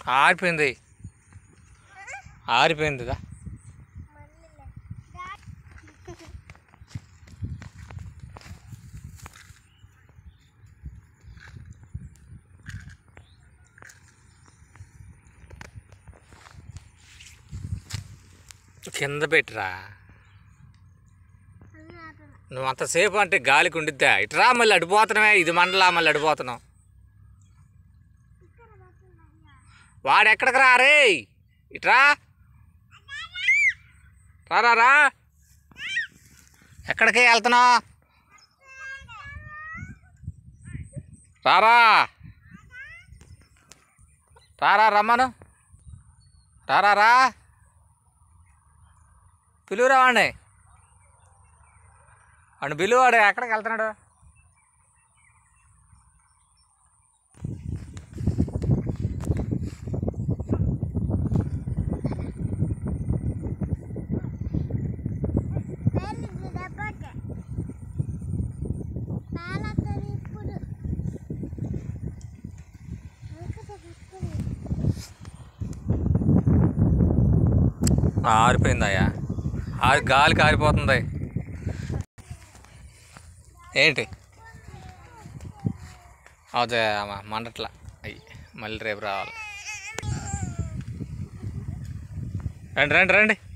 ఆరిపోయింది ఆరిపోయింది దా కింద పెట్టిరా నువ్వు అంతసేపు అంటే గాలికి ఉండిద్దా ఇట్రా మళ్ళీ అడిపోతున్నావే ఇది మండలా మళ్ళీ అడిపోతున్నావు వాడు ఎక్కడికి రా రే ఇట్రా రా రా రా ఎక్కడికి వెళ్తున్నావు రారా రారా రమ్మను రారా రా పిలువురా వాడిని వాడిని పిలువాడు ఎక్కడికి వెళ్తున్నాడు ఆరిపోయిందయ్యా ఆరి గాలికి ఆరిపోతుంది ఏంటి అదే అమ్మా మండట్ల అయ్యి మళ్ళీ రేపు రావాలి రండి రండి రండి